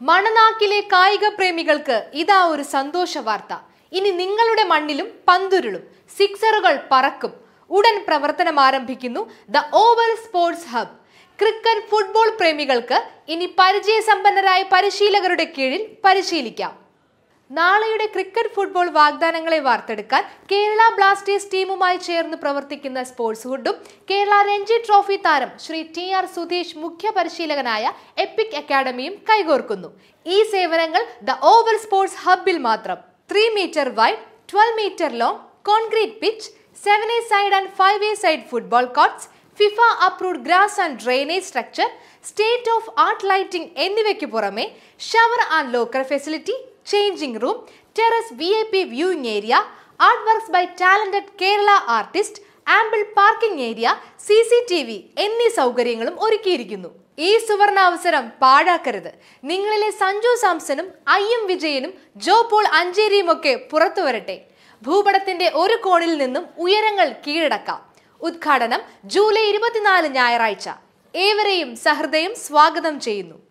മണനാക്കിലെ കായിക പ്രേമികൾക്ക് ഇതാ ഒരു സന്തോഷ വാർത്ത ഇനി നിങ്ങളുടെ മണ്ണിലും പന്തുരുളും സിക്സറുകൾ പറക്കും ഉടൻ പ്രവർത്തനം ആരംഭിക്കുന്നു the oval sports hub cricket football പ്രേമികൾക്ക് ഇനി പരിചയസമ്പന്നരായ പരിശീലകരുടെ കീഴിൽ പരിശീലിക്കാം നാളെയുടെ ക്രിക്കറ്റ് ഫുട്ബോൾ വാഗ്ദാനങ്ങളെ വാർത്തെടുക്കാൻ കേരള ബ്ലാസ്റ്റേഴ്സ് ടീമുമായി ചേർന്ന് പ്രവർത്തിക്കുന്ന സ്പോർട്സ് ഹുഡും കേരള രഞ്ജി ട്രോഫി താരം ശ്രീ ടി ആർ സുധീഷ് മുഖ്യ പരിശീലകനായ എപ്പിക് അക്കാഡമിയും കൈകോർക്കുന്നു ഈ സേവനങ്ങൾ ദ ഓവൽ സ്പോർട്സ് ഹബിൽ മാത്രം three metre wide twelve metre long concrete pitch seven a side and five a side football courts FIFA approved grass and drainage structure state of art lighting എന്നിവയ്ക്ക് പുറമെ shower and locker facility changing room terrace V I P viewing area art works by talented Kerala artist ample parking area C C T V എന്നീ സൗകര്യങ്ങളും ഒരുക്കിയിരിക്കുന്നു ഈ സുവർണ അവസരം പാഴാക്കരുത് നിങ്ങളിലെ Sanju സാംസണും I M വിജയനും ജോ പോൾ അഞ്ചേരിയും ഒക്കെ പുറത്തു വരട്ടെ ഭൂപടത്തിന്റെ ഒരു കോണിൽ നിന്നും ഉയരങ്ങൾ കീഴടക്കാം ഉദ്ഘാടനം ജൂലൈ ഇരുപത്തിനാല് ഞായറാഴ്ച ഏവരെയും സഹൃദയം സ്വാഗതം ചെയ്യുന്നു